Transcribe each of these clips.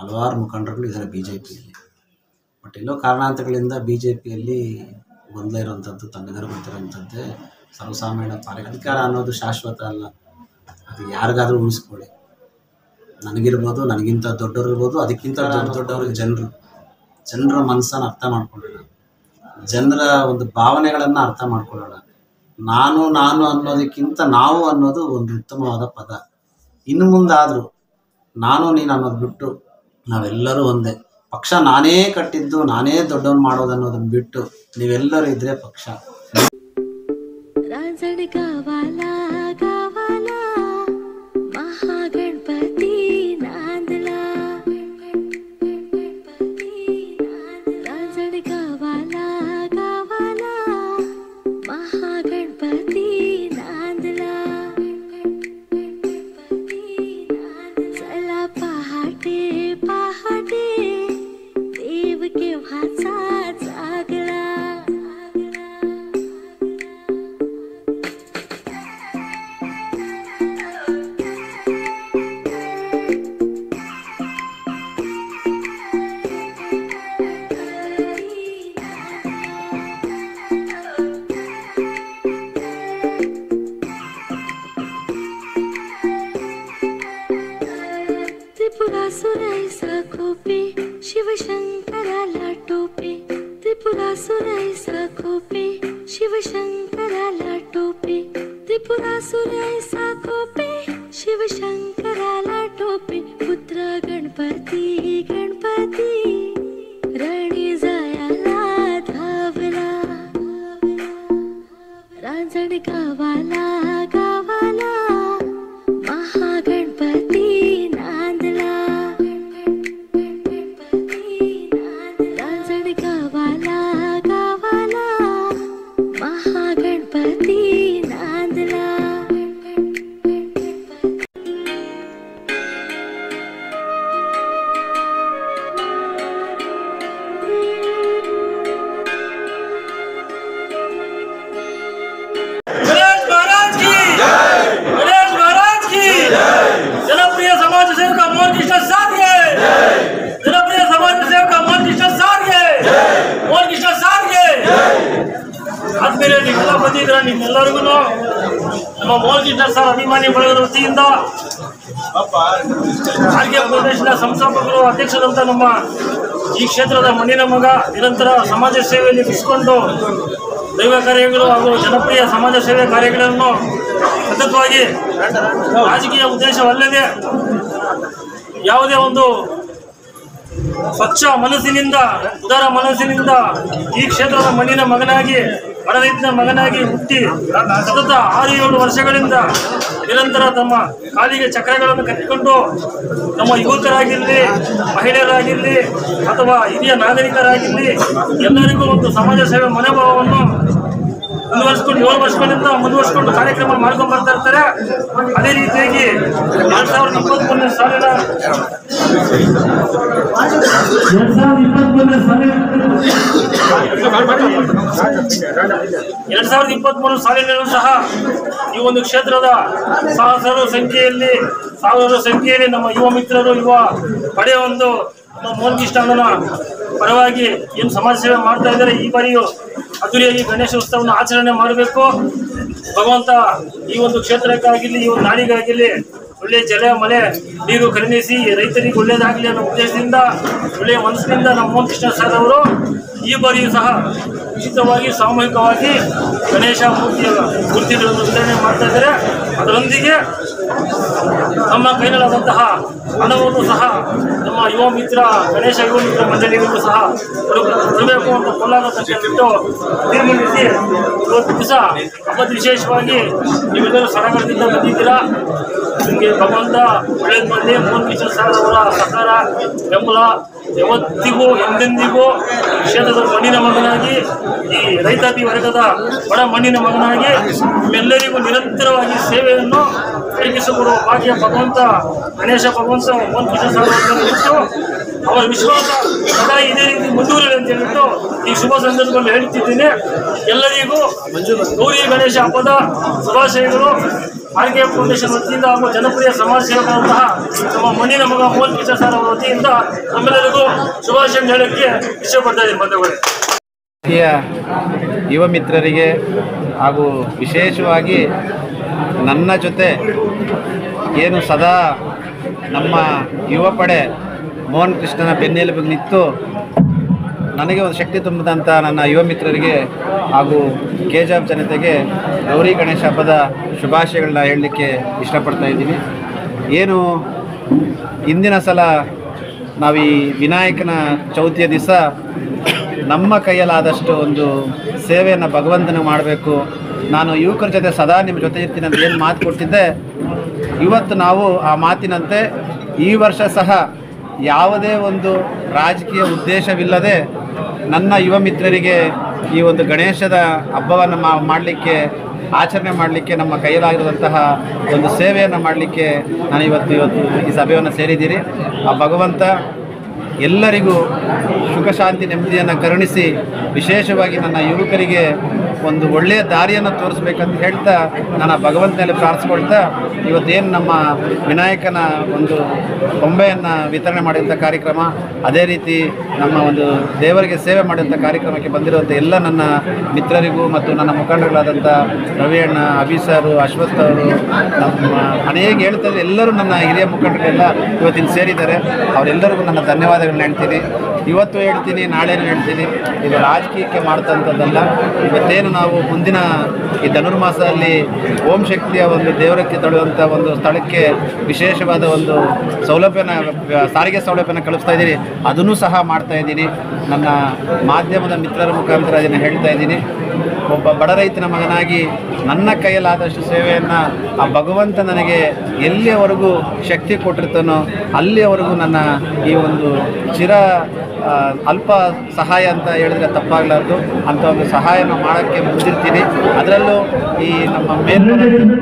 ಹಲವಾರು ಮುಖಂಡರುಗಳು ಇದ್ದಾರೆ ಬಿ ಜೆ ಪಿಯಲ್ಲಿ ಬಟ್ ಎಲ್ಲೋ ಕಾರಣಾಂತರಗಳಿಂದ ಬಿ ಜೆ ಪಿಯಲ್ಲಿ ಗೊಂದಲ ಇರುವಂಥದ್ದು ತಣ್ಣಗರು ಗೊತ್ತಿರೋಂಥದ್ದೇ ಸರ್ವಸಾಮಾನ್ಯ ಪಾಲಿಗೆ ಅಧಿಕಾರ ಅನ್ನೋದು ಶಾಶ್ವತ ಅಲ್ಲ ಅದು ಯಾರಿಗಾದರೂ ಉಳಿಸ್ಕೊಳ್ಳಿ ನನಗಿರ್ಬೋದು ನನಗಿಂತ ದೊಡ್ಡವ್ರು ಇರ್ಬೋದು ಅದಕ್ಕಿಂತ ದೊಡ್ಡ ದೊಡ್ಡವ್ರಿಗೆ ಜನರು ಜನರ ಮನಸ್ಸನ್ನು ಅರ್ಥ ಮಾಡ್ಕೊಳ್ಳೋಣ ಜನರ ಒಂದು ಭಾವನೆಗಳನ್ನು ಅರ್ಥ ಮಾಡ್ಕೊಳ್ಳೋಣ ನಾನು ನಾನು ಅನ್ನೋದಕ್ಕಿಂತ ನಾವು ಅನ್ನೋದು ಒಂದು ಉತ್ತಮವಾದ ಪದ ಇನ್ನು ಮುಂದಾದರೂ ನಾನು ನೀನು ಅನ್ನೋದು ಬಿಟ್ಟು ನಾವೆಲ್ಲರೂ ಒಂದೇ ಪಕ್ಷ ನಾನೇ ಕಟ್ಟಿದ್ದು ನಾನೇ ದೊಡ್ಡವನು ಮಾಡೋದು ಅನ್ನೋದನ್ನ ಬಿಟ್ಟು ನೀವೆಲ್ಲರೂ ಇದ್ರೆ ಪಕ್ಷ रांजण गावाला गावाला महागणपती नांदला रांजण गावाला गावाला महागणपती नांदला चला पहाटे पहाटे देव केव्हाचा जागला त्रिपुरासुराईचा खोपे शिवशंकराला टोपे त्रिपुरासुराईचा खोपे शिवशंकराला टोपे त्रिपुरासुराईचा खोपे शिवशंकराला टोपे पुत्र गणपती गणपती रणी जयाला धावला रांजण गावाला गावाला महागणपती नांदला रांजण गावाला गावाला महागणपती नांदला गणेश महाराज की गणेश महाराज की जनप्रिय समाज सेवक मोहन कृष्ण सार्गे जनप्रिय समाज सेवक मोहन कृष्ण सार्गे मोहन कृष्ಣ ಸಾರ್ಗೆ ಆದ್ಮೇಲೆ ನೀವೆಲ್ಲ ಬಂದಿದ್ರ ನಿಮ್ಮೆಲ್ಲರಿಗೂ ನಮ್ಮ ಮೋಹನ್ ಕೃಷ್ಣ ಸರ್ ಅಭಿಮಾನಿ ಬಳಗದ ವತಿಯಿಂದ ಆರ್ಗೆ ಫೌಂಡೇಶನ್ ಸಂಸ್ಥಾಪಕರು ಅಧ್ಯಕ್ಷರಂತ ನಮ್ಮ ಈ ಕ್ಷೇತ್ರದ ಮಣ್ಣಿನ ಮಗ ನಿರಂತರ ಸಮಾಜ ಸೇವೆಯಲ್ಲಿ ಬಿಸಿಕೊಂಡು ದೈವ ಕಾರ್ಯಗಳು ಹಾಗೂ ಜನಪ್ರಿಯ ಸಮಾಜ ಸೇವೆ ಕಾರ್ಯಗಳನ್ನು ಸತತವಾಗಿ ರಾಜಕೀಯ ಉದ್ದೇಶವಲ್ಲದೆ ಯಾವುದೇ ಒಂದು ಸ್ವಚ್ಛ ಮನಸ್ಸಿನಿಂದ ಉದಾರ ಮನಸ್ಸಿನಿಂದ ಈ ಕ್ಷೇತ್ರದ ಮಣ್ಣಿನ ಮಗನಾಗಿ ಬಡ ರೈತನ ಮಗನಾಗಿ ಹುಟ್ಟಿ ಸತತ ಆರು ಏಳು ವರ್ಷಗಳಿಂದ ನಿರಂತರ ತಮ್ಮ ಕಾಲಿಗೆ ಚಕ್ರಗಳನ್ನು ಕಟ್ಟಿಕೊಂಡು ನಮ್ಮ ಯುವಕರಾಗಿರಲಿ ಮಹಿಳೆಯರಾಗಿರಲಿ ಅಥವಾ ಹಿರಿಯ ನಾಗರಿಕರಾಗಿರಲಿ ಎಲ್ಲರಿಗೂ ಒಂದು ಸಮಾಜ ಸೇವೆ ಮನೋಭಾವವನ್ನು ಮುಂದುವರಿಸ್ಕೊಂಡು ಏಳು ವರ್ಷಗಳಿಂದ ಮುಂದುವರಿಸ್ಕೊಂಡು ಕಾರ್ಯಕ್ರಮ ಮಾಡ್ಕೊಂಡು ಬರ್ತಾ ಇರ್ತಾರೆ ಅದೇ ರೀತಿಯಾಗಿ ಎರಡ್ ಸಾವಿರದ ಇಪ್ಪತ್ಮೂರನೇ ಸಾಲಿನ ಎರಡ್ ಸಾವಿರದ ಇಪ್ಪತ್ಮೂರನೇ ಸಾಲಿನ ಎರಡ್ ಸಾವಿರದ ಇಪ್ಪತ್ಮೂರು ಸಾಲಿನಲ್ಲೂ ಸಹ ಈ ಒಂದು ಕ್ಷೇತ್ರದ ಸಹಸ್ರಾರು ಸಂಖ್ಯೆಯಲ್ಲಿ ಸಾವಿರಾರು ಸಂಖ್ಯೆಯಲ್ಲಿ ನಮ್ಮ ಯುವ ಮಿತ್ರರು ಯುವ ಪಡೆಯ ಒಂದು ನಮ್ಮ ಮೋಹನ್ ಕೃಷ್ಣನ ಪರವಾಗಿ ಏನು ಸಮಾಜ ಸೇವೆ ಮಾಡ್ತಾ ಇದ್ದಾರೆ ಈ ಬಾರಿಯೂ ಅದ್ದೂರಿಯಾಗಿ ಗಣೇಶ ಉತ್ಸವವನ್ನು ಆಚರಣೆ ಮಾಡಬೇಕು ಭಗವಂತ ಈ ಒಂದು ಕ್ಷೇತ್ರಕ್ಕಾಗಿರಲಿ ಈ ಒಂದು ನಾಡಿಗಾಗಿರಲಿ ಒಳ್ಳೆ ಜಲ ಮಳೆ ನೀರು ಕರುಣಿಸಿ ರೈತರಿಗೆ ಒಳ್ಳೆಯದಾಗಲಿ ಅನ್ನೋ ಉದ್ದೇಶದಿಂದ ಒಳ್ಳೆಯ ಮನಸ್ಸಿನಿಂದ ನಮ್ಮ ಮೋಹನ್ ಕೃಷ್ಣ ಸರ್ ಅವರು ಈ ಬಾರಿಯೂ ಸಹ ಉಚಿತವಾಗಿ ಸಾಮೂಹಿಕವಾಗಿ ಗಣೇಶ ಮೂರ್ತಿಯ ಮೂರ್ತಿಗಳನ್ನು ವಿತರಣೆ ಮಾಡ್ತಾ ಇದ್ದಾರೆ ಅದರೊಂದಿಗೆ ನಮ್ಮ ಕೈನಲ್ಲಾದಂತಹ ಹಣವನ್ನು ಸಹ ನಮ್ಮ ಯುವ ಮಿತ್ರ ಗಣೇಶ ಯುವ ಮಿತ್ರ ಮಂಡಳಿಗೂ ಸಹ ಕೊಡು- ಕೊಡಬೇಕು ಅಂತ ಕೊಳ್ಳಾಗತ್ತಂತ ತೀರ್ಮಾನಿಸಿ ಇವತ್ತು ದಿವಸ ಹಬ್ಬದ ವಿಶೇಷವಾಗಿ ನೀವೆಲ್ಲರೂ ಸಡಗರದಿಂದ ಬಂದಿದ್ದೀರಾ ನಿಮಗೆ ಭಗವಂತ ಒಳ್ಳೇದು ಮಾಡಲಿ ಮೋಹನ್ ಕಿಶನ್ ಸರ್ ಅವರ ಸಹಕಾರ ಬೆಂಬಲ ಯಾವತ್ತಿಗೂ ಎಂದೆಂದಿಗೂ ಈ ಕ್ಷೇತ್ರದ ಮಣ್ಣಿನ ಮಗನಾಗಿ ಈ ರೈತಾಪಿ ವರ್ಗದ ಬಡ ಮಣ್ಣಿನ ಮಗನಾಗಿ ನಿಮ್ಮೆಲ್ಲರಿಗೂ ನಿರಂತರವಾಗಿ ಸೇವೆಯನ್ನು ಒದಗಿಸಿಕೊಡುವ ಭಾಗ್ಯ ಭಗವಂತ ಗಣೇಶ ಭಗವಂತ ಮೋಹನ್ ಕಿಶನ್ ಸರ್ ಅವರನ್ನು ಬಿಟ್ಟು ಅವರ ವಿಶ್ವಾಸ ಸದಾ ಇದೇ ರೀತಿ ಮುಂದುವರಿಯಲಿ ಅಂತ ಹೇಳ್ಬಿಟ್ಟು ಈ ಶುಭ ಸಂದರ್ಭದಲ್ಲಿ ಹೇಳ್ತಿದ್ದೀನಿ ಎಲ್ಲರಿಗೂ ಗೌರಿ ಗಣೇಶ ಹಬ್ಬದ ಶುಭಾಶಯಗಳು ಆರ್ ಕೆ ಫೌಂಡೇಶನ್ ವತಿಯಿಂದ ಹಾಗೂ ಜನಪ್ರಿಯ ಸಮಾಜ ಸೇವಕರಂತಹ ನಮ್ಮ ಮಣ್ಣಿನ ಮಗ ಮೋಹನ್ ಕಿಶೋರ್ ಸರ್ ಅವರ ವತಿಯಿಂದ ನಮ್ಮೆಲ್ಲರಿಗೂ ಶುಭಾಶಯ ಹೇಳಕ್ಕೆ ಇಷ್ಟಪಡ್ತಾ ಇದ್ದೀನಿ ಬಂಧುಗಳೇ ಪ್ರಿಯ ಯುವ ಮಿತ್ರರಿಗೆ ಹಾಗೂ ವಿಶೇಷವಾಗಿ ನನ್ನ ಜೊತೆ ಏನು ಸದಾ ನಮ್ಮ ಯುವ ಪಡೆ ಮೋಹನ್ ಕೃಷ್ಣನ ಬೆನ್ನೆಲುಬಿಗೆ ನಿಂತು ನನಗೆ ಒಂದು ಶಕ್ತಿ ತುಂಬಿದಂಥ ನನ್ನ ಯುವ ಮಿತ್ರರಿಗೆ ಹಾಗೂ ಕೆಜಾಬ್ ಜನತೆಗೆ ಗೌರಿ ಗಣೇಶ ಹಬ್ಬದ ಶುಭಾಶಯಗಳನ್ನ ಹೇಳಲಿಕ್ಕೆ ಇಷ್ಟಪಡ್ತಾ ಇದ್ದೀನಿ ಏನು ಇಂದಿನ ಸಲ ನಾವು ಈ ವಿನಾಯಕನ ಚೌತಿಯ ದಿವಸ ನಮ್ಮ ಕೈಯಲ್ಲಾದಷ್ಟು ಒಂದು ಸೇವೆಯನ್ನು ಭಗವಂತನಿಗೆ ಮಾಡಬೇಕು ನಾನು ಯುವಕರ ಜೊತೆ ಸದಾ ನಿಮ್ಮ ಜೊತೆ ಇರ್ತೀನಿ ಅಂತ ಏನು ಮಾತು ಕೊಟ್ಟಿದ್ದೆ ಇವತ್ತು ನಾವು ಆ ಮಾತಿನಂತೆ ಈ ವರ್ಷ ಸಹ ಯಾವುದೇ ಒಂದು ರಾಜಕೀಯ ಉದ್ದೇಶವಿಲ್ಲದೆ ನನ್ನ ಯುವ ಮಿತ್ರರಿಗೆ ಈ ಒಂದು ಗಣೇಶದ ಹಬ್ಬವನ್ನು ಮಾಡಲಿಕ್ಕೆ ಆಚರಣೆ ಮಾಡಲಿಕ್ಕೆ ನಮ್ಮ ಕೈಯಲ್ಲಾಗಿರುವಂತಹ ಒಂದು ಸೇವೆಯನ್ನು ಮಾಡಲಿಕ್ಕೆ ನಾನು ಇವತ್ತು ಇವತ್ತು ಈ ಸಭೆಯನ್ನು ಸೇರಿದ್ದೀರಿ ಆ ಭಗವಂತ ಎಲ್ಲರಿಗೂ ಸುಖ ಶಾಂತಿ ನೆಮ್ಮದಿಯನ್ನು ಕರುಣಿಸಿ ವಿಶೇಷವಾಗಿ ನನ್ನ ಯುವಕರಿಗೆ ಒಂದು ಒಳ್ಳೆಯ ದಾರಿಯನ್ನು ತೋರಿಸ್ಬೇಕಂತ ಹೇಳ್ತಾ ನಾನು ಆ ಭಗವಂತನಲ್ಲಿ ಪ್ರಾರ್ಥಿಸ್ಕೊಳ್ತಾ ಇವತ್ತೇನು ನಮ್ಮ ವಿನಾಯಕನ ಒಂದು ಬೊಂಬೆಯನ್ನು ವಿತರಣೆ ಮಾಡಿದಂಥ ಕಾರ್ಯಕ್ರಮ ಅದೇ ರೀತಿ ನಮ್ಮ ಒಂದು ದೇವರಿಗೆ ಸೇವೆ ಮಾಡಿದಂಥ ಕಾರ್ಯಕ್ರಮಕ್ಕೆ ಬಂದಿರುವಂಥ ಎಲ್ಲ ನನ್ನ ಮಿತ್ರರಿಗೂ ಮತ್ತು ನನ್ನ ಮುಖಂಡರುಗಳಾದಂಥ ರವಿ ಅಣ್ಣ ಅಭಿ ಸರು ಅಶ್ವಥ್ ಅವರು ನಮ್ಮ ಅನೇಕ ಹೇಳ್ತಾರೆ ಎಲ್ಲರೂ ನನ್ನ ಹಿರಿಯ ಮುಖಂಡರೆಲ್ಲ ಇವತ್ತಿನ ಸೇರಿದ್ದಾರೆ ಅವರೆಲ್ಲರಿಗೂ ನನ್ನ ಧನ್ಯವಾದಗಳನ್ನ ಹೇಳ್ತೀನಿ ಇವತ್ತು ಹೇಳ್ತೀನಿ ನಾಳೆನೂ ಹೇಳ್ತೀನಿ ಇದು ರಾಜಕೀಯಕ್ಕೆ ಮಾಡ್ತಂಥದ್ದಲ್ಲ ಇವತ್ತೇನು ನಾವು ಮುಂದಿನ ಈ ಧನುರ್ಮಾಸದಲ್ಲಿ ಓಂ ಶಕ್ತಿಯ ಒಂದು ದೇವರಕ್ಕೆ ತಳುವಂಥ ಒಂದು ಸ್ಥಳಕ್ಕೆ ವಿಶೇಷವಾದ ಒಂದು ಸೌಲಭ್ಯನ ಸಾರಿಗೆ ಸೌಲಭ್ಯನ ಕಳಿಸ್ತಾ ಇದ್ದೀನಿ ಅದನ್ನು ಸಹ ಮಾಡ್ತಾ ಇದ್ದೀನಿ ನನ್ನ ಮಾಧ್ಯಮದ ಮಿತ್ರರ ಮುಖಾಂತರ ಅದನ್ನು ಹೇಳ್ತಾ ಇದ್ದೀನಿ ಒಬ್ಬ ಬಡ ರೈತನ ಮಗನಾಗಿ ನನ್ನ ಕೈಯಲ್ಲಾದಷ್ಟು ಸೇವೆಯನ್ನು ಆ ಭಗವಂತ ನನಗೆ ಎಲ್ಲಿಯವರೆಗೂ ಶಕ್ತಿ ಕೊಟ್ಟಿರ್ತಾನೋ ಅಲ್ಲಿಯವರೆಗೂ ನನ್ನ ಈ ಒಂದು ಚಿರ ಆ, ಅಲ್ಪ ಸಹಾಯ ಅಂತ ಹೇಳಿದ್ರೆ ತಪ್ಪಾಗಲಾರ್ದು ಅಂಥ ಒಂದು ಸಹಾಯನ ಮಾಡೋಕ್ಕೆ ಮುಂದಿರ್ತೀನಿ ಅದರಲ್ಲೂ ಈ ನಮ್ಮ ಮೇಲ್ಮರತ್ತೂರು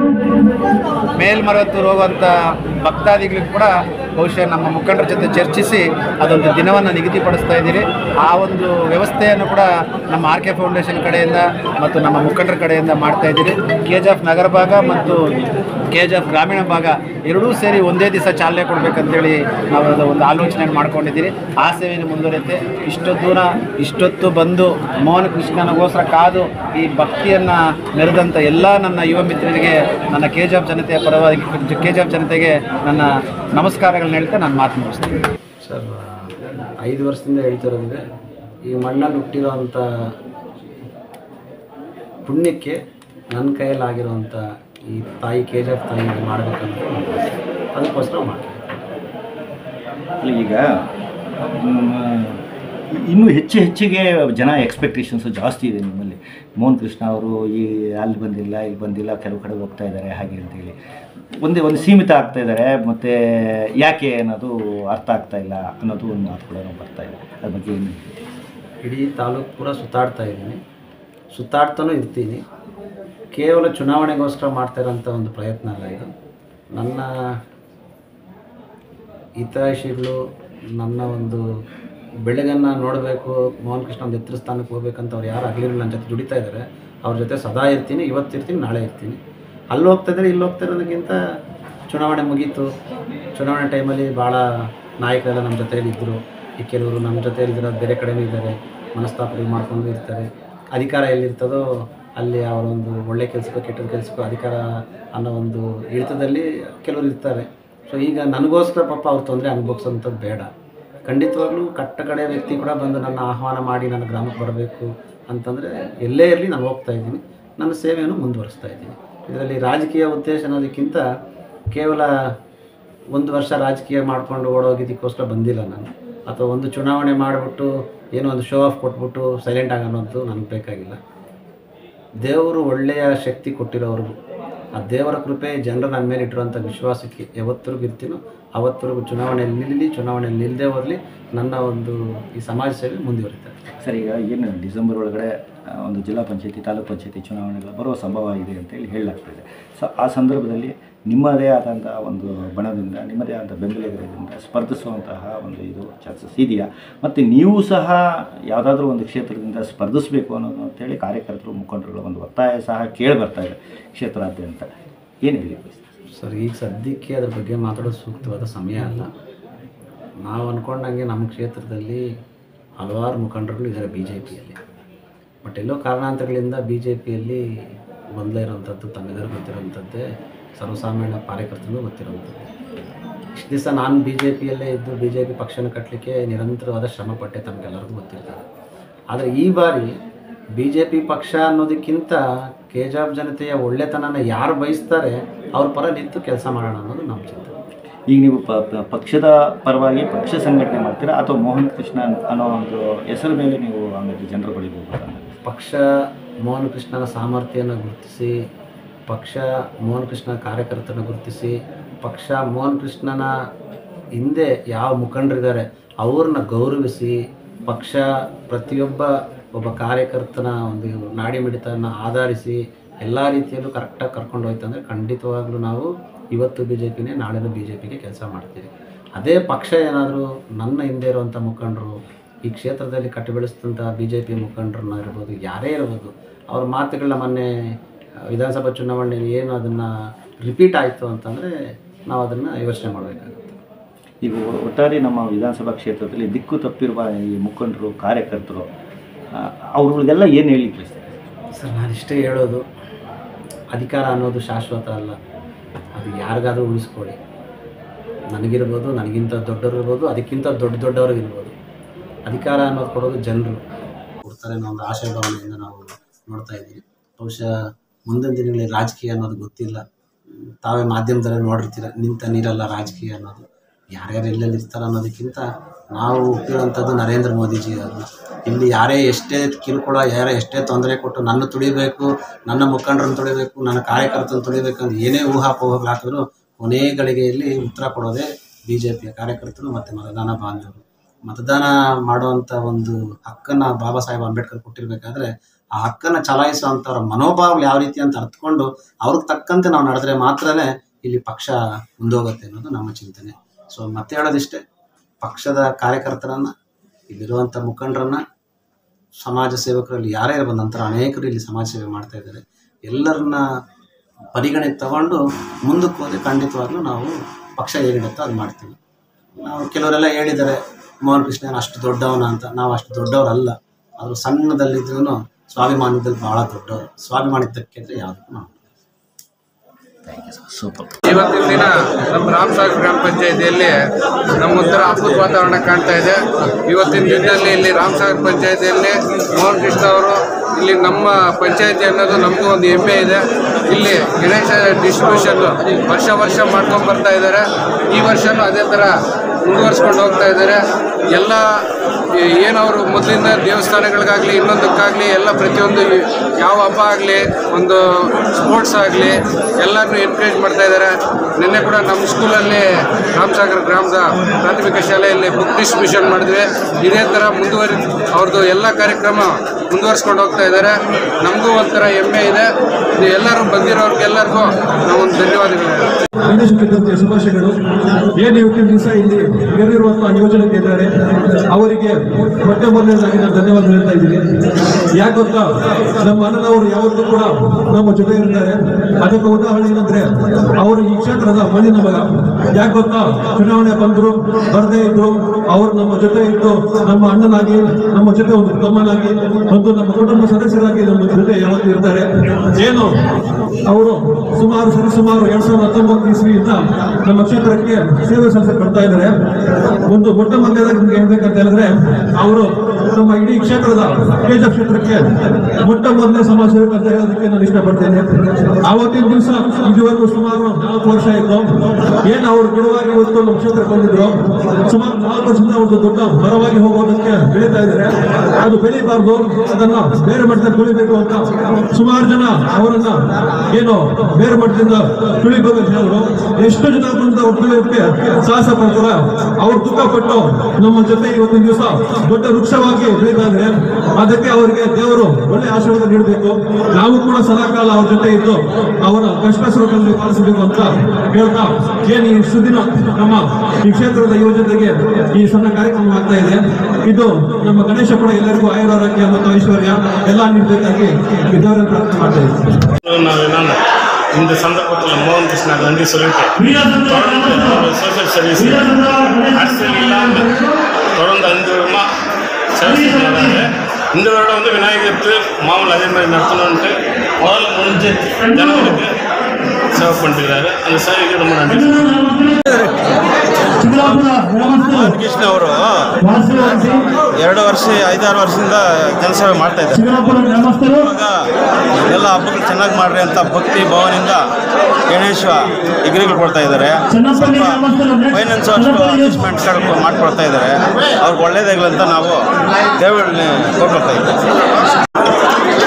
ಮೇಲ್ಮರತ್ತೂರು ಹೋಗುವಂಥ ಭಕ್ತಾದಿಗಳಿಗೂ ಕೂಡ ಬಹುಶಃ ನಮ್ಮ ಮುಖಂಡರ ಜೊತೆ ಚರ್ಚಿಸಿ ಅದೊಂದು ದಿನವನ್ನು ನಿಗದಿಪಡಿಸ್ತಾ ಇದ್ದೀರಿ ಆ ಒಂದು ವ್ಯವಸ್ಥೆಯನ್ನು ಕೂಡ ನಮ್ಮ ಆರ್ ಕೆ ಫೌಂಡೇಶನ್ ಕಡೆಯಿಂದ ಮತ್ತು ನಮ್ಮ ಮುಖಂಡರ ಕಡೆಯಿಂದ ಮಾಡ್ತಾ ಇದ್ದೀರಿ ಕೆ ಜಿ ಎಫ್ ನಗರ ಭಾಗ ಮತ್ತು ಕೆ ಜಿ ಎಫ್ ಗ್ರಾಮೀಣ ಭಾಗ ಎರಡೂ ಸೇರಿ ಒಂದೇ ದಿವಸ ಚಾಲನೆ ಕೊಡಬೇಕಂತೇಳಿ ನಾವು ಅದು ಒಂದು ಆಲೋಚನೆ ಮಾಡ್ಕೊಂಡಿದ್ದೀರಿ ಆ ಸೇವೆಯನ್ನು ಮುಂದುವರಿಯುತ್ತೆ ಇಷ್ಟು ದೂರ ಇಷ್ಟೊತ್ತು ಬಂದು ಮೋಹನ ಕೃಷ್ಣನಿಗೋಸ್ಕರ ಕಾದು ಈ ಭಕ್ತಿಯನ್ನು ಮೆರೆದಂಥ ಎಲ್ಲ ನನ್ನ ಯುವ ಮಿತ್ರರಿಗೆ ನನ್ನ ಕೆ ಜಿ ಎಫ್ ಜನತೆಯ ಪರವಾಗಿ ಕೆ ಜಿ ಎಫ್ ಜನತೆಗೆ ನನ್ನ ನಮಸ್ಕಾರಗಳನ್ನ ಹೇಳ್ತಾ ನಾನು ಮಾತು ಮುಗಿಸ್ತೀನಿ ಸರ್ ಐದು ವರ್ಷದಿಂದ ಹೇಳ್ತಿರೋದ್ರೆ ಈ ಮಣ್ಣಲ್ಲಿ ಹುಟ್ಟಿರೋವಂಥ ಪುಣ್ಯಕ್ಕೆ ನನ್ನ ಕೈಯಲ್ಲಾಗಿರೋವಂಥ ಈ ತಾಯಿ ಕೆ ಜಿ ಎಫ್ ತಾಯಿ ಮಾಡಬೇಕಂತ ಅದಕ್ಕೋಸ್ಕರ ಮಾಡ್ತೀನಿ ಅಲ್ಲ, ಈಗ ಮ್, ಇನ್ನೂ ಹೆಚ್ಚು ಹೆಚ್ಚಿಗೆ ಜನ ಎಕ್ಸ್ಪೆಕ್ಟೇಷನ್ಸ್ ಜಾಸ್ತಿ ಇದೆ ನಿಮ್ಮಲ್ಲಿ ಮೋಹನ್ ಕೃಷ್ಣ ಅವರು ಈ ಅಲ್ಲಿ ಬಂದಿಲ್ಲ ಇಲ್ಲಿ ಬಂದಿಲ್ಲ ಕೆಲವು ಕಡೆ ಹೋಗ್ತಾ ಇದ್ದಾರೆ ಹಾಗೆ ಅಂತೇಳಿ ಒಂದೇ ಒಂದು ಸೀಮಿತ ಆಗ್ತಾ ಇದ್ದಾರೆ ಮತ್ತು ಯಾಕೆ ಅನ್ನೋದು ಅರ್ಥ ಆಗ್ತಾ ಇಲ್ಲ ಅನ್ನೋದು ಒಂದು ಮಾತು ಕೂಡ ಬರ್ತಾ ಇದೆ ಅದ್ರ ಬಗ್ಗೆ ಏನು ಇಡೀ ತಾಲೂಕು ಪೂರ ಸುತ್ತಾಡ್ತಾ ಇದ್ದೀನಿ ಸುತ್ತಾಡ್ತಾನೂ ಇರ್ತೀನಿ ಕೇವಲ ಚುನಾವಣೆಗೋಸ್ಕರ ಮಾಡ್ತಾ ಇರೋಂಥ ಒಂದು ಪ್ರಯತ್ನ ಅಲ್ಲ ಇದು ನನ್ನ ಹಿತೈಷಿಗಳು ನನ್ನ ಒಂದು ಬೆಳಗನ್ನು ನೋಡಬೇಕು ಮೋಹನ್ ಕೃಷ್ಣ ಒಂದು ಎತ್ತರ ಸ್ಥಾನಕ್ಕೆ ಹೋಗ್ಬೇಕಂತ ಅವ್ರು ಯಾರು ಆಗಲಿರಲಿಲ್ಲ ನನ್ನ ಜೊತೆ ದುಡಿತಾ ಇದ್ದಾರೆ ಅವ್ರ ಜೊತೆ ಸದಾ ಇರ್ತೀನಿ ಇವತ್ತು ಇರ್ತೀನಿ ನಾಳೆ ಇರ್ತೀನಿ ಅಲ್ಲಿ ಹೋಗ್ತಾ ಇದ್ದಾರೆ ಇಲ್ಲಿ ಹೋಗ್ತಾ ಇರೋದಕ್ಕಿಂತ ಚುನಾವಣೆ ಮುಗೀತು ಚುನಾವಣೆ ಟೈಮಲ್ಲಿ ಭಾಳ ನಾಯಕರೆಲ್ಲ ನಮ್ಮ ಜೊತೆಯಲ್ಲಿ ಇದ್ದರು ಈ ಕೆಲವರು ನಮ್ಮ ಜೊತೆಯಲ್ಲಿ ಇದ್ದಾರೆ ಬೇರೆ ಕಡೆನೂ ಇದ್ದಾರೆ ಮನಸ್ತಾಪಗಳು ಮಾಡ್ಕೊಂಡು ಇರ್ತಾರೆ ಅಧಿಕಾರ ಎಲ್ಲಿರ್ತದೋ ಅಲ್ಲಿ ಅವರೊಂದು ಒಳ್ಳೆ ಕೆಲಸಕ್ಕೋ ಕೆಟ್ಟ ಕೆಲಸಕ್ಕೋ ಅಧಿಕಾರ ಅನ್ನೋ ಒಂದು ಹಿಡಿತದಲ್ಲಿ ಕೆಲವರು ಇರ್ತಾರೆ ಸೊ ಈಗ ನನಗೋಸ್ಕರ ಪಾಪ ಅವ್ರು ತೊಂದರೆ ಅನುಭವಿಸೋಂಥದ್ದು ಬೇಡ ಖಂಡಿತವಾಗ್ಲೂ ಕಟ್ಟ ಕಡೆ ವ್ಯಕ್ತಿ ಕೂಡ ಬಂದು ನನ್ನ ಆಹ್ವಾನ ಮಾಡಿ ನನ್ನ ಗ್ರಾಮಕ್ಕೆ ಬರಬೇಕು ಅಂತಂದರೆ ಎಲ್ಲೇ ಇರಲಿ ನಾನು ಹೋಗ್ತಾ ಇದ್ದೀನಿ ನನ್ನ ಸೇವೆಯನ್ನು ಮುಂದುವರಿಸ್ತಾ ಇದ್ದೀನಿ ಇದರಲ್ಲಿ ರಾಜಕೀಯ ಉದ್ದೇಶ ಅನ್ನೋದಕ್ಕಿಂತ ಕೇವಲ ಒಂದು ವರ್ಷ ರಾಜಕೀಯ ಮಾಡ್ಕೊಂಡು ಓಡೋಗಿದ್ದಕ್ಕೋಸ್ಕರ ಬಂದಿಲ್ಲ ನಾನು ಅಥವಾ ಒಂದು ಚುನಾವಣೆ ಮಾಡಿಬಿಟ್ಟು ಏನೋ ಒಂದು ಶೋ ಆಫ್ ಕೊಟ್ಬಿಟ್ಟು ಸೈಲೆಂಟ್ ಆಗೋದು ನನಗೆ ಬೇಕಾಗಿಲ್ಲ ದೇವರು ಒಳ್ಳೆಯ ಶಕ್ತಿ ಕೊಟ್ಟಿರೋವ್ರಿಗೂ ಆ ದೇವರ ಕೃಪೆ ಜನರು ನನ್ನ ಮೇಲೆ ಇಟ್ಟಿರುವಂಥ ವಿಶ್ವಾಸಕ್ಕೆ ಯಾವತ್ತರೆಗೂ ಇರ್ತೀನೋ ಅವತ್ತರೆಗೂ ಚುನಾವಣೆಯಲ್ಲಿ ನಿಲ್ಲಿ ಚುನಾವಣೆಯಲ್ಲಿ ನಿಲ್ಲದೆ ಹೋಗಲಿ ನನ್ನ ಒಂದು ಈ ಸಮಾಜ ಸೇವೆ ಮುಂದುವರಿತಾರೆ ಸರ್ ಈಗ ಏನು ಡಿಸೆಂಬರ್ ಒಳಗಡೆ ಆ, ಒಂದು ಜಿಲ್ಲಾ ಪಂಚಾಯತಿ ತಾಲೂಕು ಪಂಚಾಯತಿ ಚುನಾವಣೆಗಳು ಬರುವ ಸಂಭವ ಇದೆ ಅಂತೇಳಿ ಹೇಳಲಾಗ್ತಿದೆ ಸೊ ಆ ಸಂದರ್ಭದಲ್ಲಿ ನಿಮ್ಮದೇ ಆದಂಥ ಒಂದು ಬಣದಿಂದ ನಿಮ್ಮದೇ ಆದಂಥ ಬೆಂಬಲಿಗರಿಂದ ಸ್ಪರ್ಧಿಸುವಂತಹ ಒಂದು ಇದು ಚಾನ್ಸಸ್ ಇದೆಯಾ ಮತ್ತು ನೀವು ಸಹ ಯಾವುದಾದ್ರೂ ಒಂದು ಕ್ಷೇತ್ರದಿಂದ ಸ್ಪರ್ಧಿಸಬೇಕು ಅನ್ನೋದು ಅಂತೇಳಿ ಕಾರ್ಯಕರ್ತರು ಮುಖಂಡರುಗಳ ಒಂದು ಒತ್ತಾಯ ಸಹ ಕೇಳಿ ಬರ್ತಾ ಇದೆ ಕ್ಷೇತ್ರಾದ್ಯಂತ ಏನು ಹೇಳಿ ಸರ್ ಈಗ ಸದ್ಯಕ್ಕೆ ಅದ್ರ ಬಗ್ಗೆ ಮಾತಾಡೋದು ಸೂಕ್ತವಾದ ಸಮಯ ಅಲ್ಲ ನಾವು ಅಂದ್ಕೊಂಡಂಗೆ ನಮ್ಮ ಕ್ಷೇತ್ರದಲ್ಲಿ ಹಲವಾರು ಮುಖಂಡರುಗಳು ಇದ್ದಾರೆ ಬಿ ಜೆ ಪಿಯಲ್ಲಿ ಬಟ್ ಎಲ್ಲೋ ಕಾರಣಾಂತರಗಳಿಂದ ಬಿ ಜೆ ಪಿಯಲ್ಲಿ ಗೊಂದಲ ಇರೋವಂಥದ್ದು ತಮ್ಮೆಲ್ಲರಿಗೂ ಗೊತ್ತಿರೋವಂಥದ್ದೇ ಸರ್ವಸಾಮಾನ್ಯ ಕಾರ್ಯಕರ್ತನಿಗೂ ಗೊತ್ತಿರೋವಂಥದ್ದು ಇಷ್ಟು ದಿವಸ ನಾನು ಬಿ ಜೆ ಪಿಯಲ್ಲೇ ಇದ್ದು ಬಿ ಜೆ ಪಿ ಪಕ್ಷನ ಕಟ್ಟಲಿಕ್ಕೆ ನಿರಂತರವಾದ ಶ್ರಮ ಪಟ್ಟೆ ತಮಗೆಲ್ಲರಿಗೂ ಗೊತ್ತಿರ್ತದೆ ಆದರೆ ಈ ಬಾರಿ ಬಿ ಜೆ ಪಿ ಪಕ್ಷ ಅನ್ನೋದಕ್ಕಿಂತ ಕೇಜಾಬ್ ಜನತೆಯ ಒಳ್ಳೆತನನ ಯಾರು ಬಯಸ್ತಾರೆ ಅವ್ರ ಪರ ನಿಂತು ಕೆಲಸ ಮಾಡೋಣ ಅನ್ನೋದು ನಮ್ಮ ಚಿಂತನೆ ಈಗ ನೀವು ಪ- ಪ- ಪಕ್ಷದ ಪರವಾಗಿ ಪಕ್ಷ ಸಂಘಟನೆ ಮಾಡ್ತೀರಾ ಅಥವಾ ಮೋಹನ್ ಕೃಷ್ಣ ಅನ್ನೋ ಒಂದು ಹೆಸರು ಮೇಲೆ ನೀವು ಹಂಗಾಗಿ ಜನರ ಬಳಿ ಹೋಗ್ಬೇಕಾ ಪಕ್ಷ ಮೋಹನ್ ಕೃಷ್ಣನ ಸಾಮರ್ಥ್ಯನ ಗುರುತಿಸಿ ಪಕ್ಷ ಮೋಹನ್ ಕೃಷ್ಣ ಕಾರ್ಯಕರ್ತನ ಗುರುತಿಸಿ ಪಕ್ಷ ಮೋಹನ್ ಕೃಷ್ಣನ ಹಿಂದೆ ಯಾವ ಮುಖಂಡರಿದ್ದಾರೆ ಅವ್ರನ್ನ ಗೌರವಿಸಿ ಪಕ್ಷ ಪ್ರತಿಯೊಬ್ಬ ಒಬ್ಬ ಕಾರ್ಯಕರ್ತನ ಒಂದು ನಾಡಿ ಮಿಡಿತನ ಆಧರಿಸಿ ಎಲ್ಲ ರೀತಿಯಲ್ಲೂ ಕರೆಕ್ಟಾಗಿ ಕರ್ಕೊಂಡು ಹೋಯ್ತು ಅಂದರೆ ಖಂಡಿತವಾಗ್ಲೂ ನಾವು ಇವತ್ತು ಬಿ ಜೆ ಪಿನೇ ನಾಳೆನೂ ಬಿ ಜೆ ಪಿಗೆ ಕೆಲಸ ಮಾಡ್ತೀವಿ ಅದೇ ಪಕ್ಷ ಏನಾದರೂ ನನ್ನ ಹಿಂದೆ ಇರುವಂಥ ಮುಖಂಡರು ಈ ಕ್ಷೇತ್ರದಲ್ಲಿ ಕಟ್ಟಿ ಬೆಳೆಸಿದಂಥ ಬಿ ಜೆ ಪಿ ಮುಖಂಡರನ್ನ ಇರ್ಬೋದು ಯಾರೇ ಇರ್ಬೋದು ಅವ್ರ ಮಾತುಗಳನ್ನ ಮೊನ್ನೆ ಆ, ವಿಧಾನಸಭಾ ಚುನಾವಣೆಯಲ್ಲಿ ಏನು ಅದನ್ನು ರಿಪೀಟ್ ಆಯಿತು ಅಂತಂದರೆ ನಾವು ಅದನ್ನು ಯೋಚನೆ ಮಾಡಬೇಕಾಗುತ್ತೆ ಈಗ ಒ- ಒಟ್ಟಾರೆ ನಮ್ಮ ವಿಧಾನಸಭಾ ಕ್ಷೇತ್ರದಲ್ಲಿ ದಿಕ್ಕು ತಪ್ಪಿರುವ ಈ ಮುಖಂಡರು ಕಾರ್ಯಕರ್ತರು ಆ, ಅವ್ರಿಗೆಲ್ಲ ಏನು ಹೇಳಿ ಬಯಸ್ತಾರೆ ಸರ್ ನಾನು ಇಷ್ಟೇ ಹೇಳೋದು ಅಧಿಕಾರ ಅನ್ನೋದು ಶಾಶ್ವತ ಅಲ್ಲ ಅದು ಯಾರಿಗಾದ್ರೂ ಉಳಿಸ್ಕೊಳ್ಳಿ ನನಗಿರ್ಬೋದು ನನಗಿಂತ ದೊಡ್ಡವರು ಇರ್ಬೋದು ಅದಕ್ಕಿಂತ ದೊಡ್ಡ ದೊಡ್ಡವರು ಇರ್ಬೋದು ಅಧಿಕಾರ ಅನ್ನೋದು ಕೊಡೋದು ಜನರು ಕೊಡ್ತಾರೆ ಅನ್ನೋ ಒಂದು ಆಶಯ ಭಾವನೆಯಿಂದ ನಾವು ನೋಡ್ತಾ ಇದ್ದೀವಿ ಬಹುಶಃ ಮುಂದಿನ ದಿನಗಳಲ್ಲಿ ರಾಜಕೀಯ ಅನ್ನೋದು ಗೊತ್ತಿಲ್ಲ ಹ್ಮ್, ತಾವೇ ಮಾಧ್ಯಮದಲ್ಲಿ ನೋಡಿರ್ತೀರ ನಿಂತ ನೀರಲ್ಲ ರಾಜಕೀಯ ಅನ್ನೋದು ಯಾರ್ಯಾರು ಎಲ್ಲೆಲ್ಲಿ ಇರ್ತಾರೆ ಅನ್ನೋದಕ್ಕಿಂತ ನಾವು ಒಪ್ಪಿರೋಂಥದ್ದು ನರೇಂದ್ರ ಮೋದಿಜಿ ಅವರು ಇಲ್ಲಿ ಯಾರೇ ಎಷ್ಟೇ ಕಿರುಕುಳ ಯಾರೇ ಎಷ್ಟೇ ತೊಂದರೆ ಕೊಟ್ಟು ನನ್ನ ತುಳಿಬೇಕು ನನ್ನ ಮುಖಂಡರನ್ನು ತುಳಿಬೇಕು ನನ್ನ ಕಾರ್ಯಕರ್ತರನ್ನು ತುಳಿಬೇಕು ಅಂತ ಏನೇ ಊಹಾಪೋಹಗಳು ಹಾಕಿದ್ರು ಕೊನೆ ಗಳಿಗೆಯಲ್ಲಿ ಉತ್ತರ ಕೊಡೋದೇ ಬಿ ಜೆ ಪಿಯ ಕಾರ್ಯಕರ್ತರು ಮತ್ತು ಮತದಾನ ಬಾಂಧವರು ಮತದಾನ ಮಾಡುವಂಥ ಒಂದು ಹಕ್ಕನ್ನು ಬಾಬಾ ಸಾಹೇಬ್ ಅಂಬೇಡ್ಕರ್ ಕೊಟ್ಟಿರಬೇಕಾದ್ರೆ ಆ ಹಕ್ಕನ್ನು ಚಲಾಯಿಸುವಂಥವ್ರ ಮನೋಭಾವ ಯಾವ ರೀತಿ ಅಂತ ಅರ್ಥಕೊಂಡು ಅವ್ರಿಗೆ ತಕ್ಕಂತೆ ನಾವು ನಡೆದ್ರೆ ಮಾತ್ರನೇ ಇಲ್ಲಿ ಪಕ್ಷ ಮುಂದೋಗುತ್ತೆ ಅನ್ನೋದು ನಮ್ಮ ಚಿಂತನೆ ಸೊ ಮತ್ತೆ ಹೇಳೋದಿಷ್ಟೇ ಪಕ್ಷದ ಕಾರ್ಯಕರ್ತರನ್ನ ಇಲ್ಲಿರುವಂಥ ಮುಖಂಡರನ್ನ ಸಮಾಜ ಸೇವಕರಲ್ಲಿ ಯಾರೇ ಇರ್ಬೋದು ನಂತರ ಅನೇಕರು ಇಲ್ಲಿ ಸಮಾಜ ಸೇವೆ ಮಾಡ್ತಾ ಇದ್ದಾರೆ ಎಲ್ಲರನ್ನ ಪರಿಗಣನೆ ತಗೊಂಡು ಮುಂದಕ್ಕೆ ಹೋದರೆ ಖಂಡಿತವಾಗ್ಲೂ ನಾವು ಪಕ್ಷ ಏನಿಡುತ್ತೋ ಅದು ಮಾಡ್ತೀವಿ ನಾವು ಕೆಲವರೆಲ್ಲ ಹೇಳಿದ್ದಾರೆ ಮೋಹನ್ ಕೃಷ್ಣನ್ ಅಷ್ಟು ದೊಡ್ಡವನ ಅಂತ ನಾವು ಅಷ್ಟು ದೊಡ್ಡವರಲ್ಲ ಅವರು ಸಣ್ಣದಲ್ಲಿದ್ರೂ ಸ್ವಾಭಿಮಾನದಲ್ಲಿ ಭಾಳ ದೊಡ್ಡವರು ಸ್ವಾಭಿಮಾನಕ್ಕೆ ತಕ್ಕಿದ್ರೆ ಯಾವುದಕ್ಕೂ ನಾವು ಸೂಪರ್ ಇವತ್ತಿನ ದಿನ ನಮ್ಮ ರಾಮಸಾಗರ ಗ್ರಾಮ ಪಂಚಾಯತಿಯಲ್ಲಿ ನಮ್ಮ ಒಂಥರ ಅದ್ಭುತ ವಾತಾವರಣ ಕಾಣ್ತಾ ಇದೆ ಇವತ್ತಿನ ದಿನದಲ್ಲಿ ಇಲ್ಲಿ ರಾಮಸಾಗರ ಪಂಚಾಯತಿಯಲ್ಲಿ ಮೋಹನ್ ಕೃಷ್ಣ ಅವರು ಇಲ್ಲಿ ನಮ್ಮ ಪಂಚಾಯತಿ ಅನ್ನೋದು ನಮಗೂ ಒಂದು ಹೆಮ್ಮೆ ಇದೆ ಇಲ್ಲಿ ಗಣೇಶ ಡಿಸ್ಟ್ರಿಬ್ಯೂಷನ್ ವರ್ಷ ವರ್ಷ ಮಾಡ್ಕೊಂಡು ಬರ್ತಾ ಇದ್ದಾರೆ ಈ ವರ್ಷನೂ ಅದೇ ಥರ ಮುಂದುವರ್ಸ್ಕೊಂಡು ಹೋಗ್ತಾ ಇದ್ದಾರೆ ಎಲ್ಲ ಏನವರು ಮೊದಲಿಂದ ದೇವಸ್ಥಾನಗಳಿಗಾಗಲಿ ಇನ್ನೊಂದಕ್ಕಾಗಲಿ ಎಲ್ಲ ಪ್ರತಿಯೊಂದು ಯಾವ ಹಬ್ಬ ಆಗಲಿ ಒಂದು ಸ್ಪೋರ್ಟ್ಸ್ ಆಗಲಿ ಎಲ್ಲರನ್ನೂ ಎನ್ಕರೇಜ್ ಮಾಡ್ತಾ ಇದ್ದಾರೆ ನಿನ್ನೆ ಕೂಡ ನಮ್ಮ ಸ್ಕೂಲಲ್ಲಿ ರಾಮಸಾಗರ ಗ್ರಾಮದ ಪ್ರಾಥಮಿಕ ಶಾಲೆಯಲ್ಲಿ ಬುಕ್ ಡಿಸ್ಟ್ರಿಬ್ಯೂಷನ್ ಮಾಡಿದ್ವಿ ಇದೇ ಥರ ಮುಂದುವರಿ ಅವ್ರದ್ದು ಎಲ್ಲ ಕಾರ್ಯಕ್ರಮ ಮುಂದುವರ್ಸ್ಕೊಂಡು ಹೋಗ್ತಾ ಇದ್ದಾರೆ ನಮಗೂ ಒಂಥರ ಹೆಮ್ಮೆ ಇದೆ ಇದು ಎಲ್ಲರೂ ಬಂದಿರೋರ್ಗೆಲ್ಲರಿಗೂ ನಾವು ಒಂದು ಧನ್ಯವಾದಗಳು ಗಣೇಶ ಚತುರ್ಥಿಯ ಶುಭಾಶಯಗಳು ಏನು ಇವತ್ತಿನ ದಿವಸ ಇಲ್ಲಿ ನೆರವೇರುವಂತಹ ಯೋಜನೆಗೆ ಇದ್ದಾರೆ ಅವರಿಗೆ ಮೊಟ್ಟ ಮೊದಲನೇದಾಗಿ ನಾನು ಧನ್ಯವಾದ ಹೇಳ್ತಾ ಇದ್ದೀನಿ ಯಾಕೆ ಗೊತ್ತಾ ನಮ್ಮ ಅಣ್ಣನವರು ಯಾವತ್ತೂ ಕೂಡ ನಮ್ಮ ಜೊತೆ ಇರ್ತಾರೆ ಅದಕ್ಕೆ ಉದಾಹರಣೆ ಏನಂದ್ರೆ ಅವರು ಈ ಕ್ಷೇತ್ರದ ಮಣ್ಣಿನ ಮಗ ಯಾಕೆ ಗೊತ್ತಾ ಚುನಾವಣೆ ಬಂದ್ರು ಬರದೇ ಇದ್ರು ಅವರು ನಮ್ಮ ಜೊತೆ ಇದ್ದು ನಮ್ಮ ಅಣ್ಣನಾಗಿ ನಮ್ಮ ಜೊತೆ ಒಂದು ತಮ್ಮನಾಗಿ ಒಂದು ನಮ್ಮ ಕುಟುಂಬ ಸದಸ್ಯರಾಗಿ ನಮ್ಮ ಜೊತೆ ಯಾವತ್ತೂ ಇರ್ತಾರೆ ಏನು ಅವರು ಸುಮಾರು ಸರಿಸುಮಾರು ಎರಡ್ ಸಾವಿರದ ಹತ್ತೊಂಬತ್ತು ಇಸ್ವಿಯಿಂದ ನಮ್ಮ ಕ್ಷೇತ್ರಕ್ಕೆ ಸೇವೆ ಸಲ್ಲಿಸಿ ಬರ್ತಾ ಇದ್ದಾರೆ ಒಂದು ಮೊಟ್ಟ ಮೊದಲನೇದಾಗಿ ನಿಮ್ಗೆ ಹೇಳ್ಬೇಕಂತ ಹೇಳಿದ್ರೆ ಅವರು ನಮ್ಮ ಇಡೀ ಕ್ಷೇತ್ರದ ಕೇಜ ಕ್ಷೇತ್ರಕ್ಕೆ ಮೊಟ್ಟ ಮೊದಲನೇ ಸಮಾಜ ಸೇವಕ ಅಂತ ಹೇಳೋದಕ್ಕೆ ನಾನು ಇಷ್ಟಪಡ್ತೇನೆ ಆವತ್ತಿನ ದಿವಸ ಇದುವರೆಗೂ ಸುಮಾರು ನಾಲ್ಕು ವರ್ಷ ಆಯಿತು ಏನು ಅವರು ಗಿಡವಾಗಿ ಇವತ್ತು ನಮ್ಮ ಕ್ಷೇತ್ರಕ್ಕೆ ಬಂದಿದ್ರು ಸುಮಾರು ನಾಲ್ಕು ವರ್ಷದಿಂದ ಒಂದು ದೊಡ್ಡ ಮರವಾಗಿ ಹೋಗೋದಕ್ಕೆ ಬೆಳೀತಾ ಇದ್ದಾರೆ ಅದು ಬೆಳೀಬಾರ್ದು ಅದನ್ನ ಬೇರೆ ಮಟ್ಟದಲ್ಲಿ ತುಳಿಬೇಕು ಅಂತ ಸುಮಾರು ಜನ ಅವರನ್ನ ಏನು ಬೇರೆ ಮಟ್ಟದಿಂದ ತುಳಿಬೇಕು ಅಂತ ಹೇಳಿದ್ರು ಎಷ್ಟು ಜನ ಬಂದು ಅವ್ರು ತುಳಿಯೋಕ್ಕೆ ಸಾಹಸ ಪಡ್ತಾರ ಅವ್ರು ದುಃಖ ಪಟ್ಟು ನಮ್ಮ ಜೊತೆ ಇವತ್ತಿನ ದಿವಸ ದೊಡ್ಡ ವೃಕ್ಷವಾಗಿ ಬೆಳೀತಾ ಇದ್ರೆ ಅದಕ್ಕೆ ಅವರಿಗೆ ದೇವರು ಒಳ್ಳೆ ಆಶೀರ್ವಾದ ನೀಡಬೇಕು ನಾವು ಕೂಡ ಸದಾಕಾಲ ಅವ್ರ ಜೊತೆ ಇದ್ದು ಅವರ ಕಷ್ಟ ಸುಖದಲ್ಲಿ ಪಾಲಿಸಬೇಕು ಅಂತ ಹೇಳ್ತಾ ಏನು ಈ ಇಷ್ಟು ದಿನ ನಮ್ಮ ಈ ಕ್ಷೇತ್ರದ ಯೋಜನೆಗೆ ಈ ಸಣ್ಣ ಕಾರ್ಯಕ್ರಮ ಆಗ್ತಾ ಇದೆ ಇದು ನಮ್ಮ ಗಣೇಶ ಕೂಡ ಎಲ್ಲರಿಗೂ ಆಯುರಾರೋಗ್ಯ ಮತ್ತು ಐಶ್ವರ್ಯ ಎಲ್ಲ ನೀಡಬೇಕಾಗಿ ದೇವರಲ್ಲಿ ಪ್ರಾರ್ಥನೆ ಮಾಡ್ತಾ ಇದ್ದೀನಿ ನಾವೇನಾದ್ರು இந்த சந்தர்ப்பத்தில் மோகன் கிருஷ்ணா நன்றி சொல்லிட்டு தொடர்ந்து அவருடைய சோசியல் சர்வீஸ் அரசியல் இல்லாமல் தொடர்ந்து அஞ்சு வருடமாக சர்வீஸ் வராங்க இந்த வருடம் வந்து விநாயகருக்கு மாமூல் அதே மாதிரி நடத்தணுன்ட்டு முதல்ல முடிஞ்சு ஜனங்களுக்கு சேவை பண்ணிருக்காரு அந்த சேவைக்கு ரொம்ப நன்றி ಕೃಷ್ಣ ಅವರು ಎರಡು ವರ್ಷ ಐದಾರು ವರ್ಷದಿಂದ ಜನಸೇವೆ ಮಾಡ್ತಾ ಇದ್ದಾರೆ ಇವಾಗ ಎಲ್ಲ ಹಬ್ಬಗಳು ಚೆನ್ನಾಗಿ ಮಾಡ್ರಿ ಅಂತ ಭಕ್ತಿ ಭಾವನೆಯಿಂದ ಗಣೇಶ ಡಿಗ್ರಿಗಳು ಕೊಡ್ತಾ ಇದ್ದಾರೆ ಸ್ವಲ್ಪ ಫೈನಾನ್ಸ್ ಅಷ್ಟು ಅಡ್ಜಸ್ಟ್ಮೆಂಟ್ಸ್ಗಳು ಮಾಡ್ಕೊಡ್ತಾ ಇದ್ದಾರೆ ಅವ್ರಿಗೆ ಒಳ್ಳೇದಾಗಲಿ ಅಂತ ನಾವು ದೇವರಲ್ಲಿ ಕೊಡ್ಕೊಳ್ತಾ ಇದ್ದೀವಿ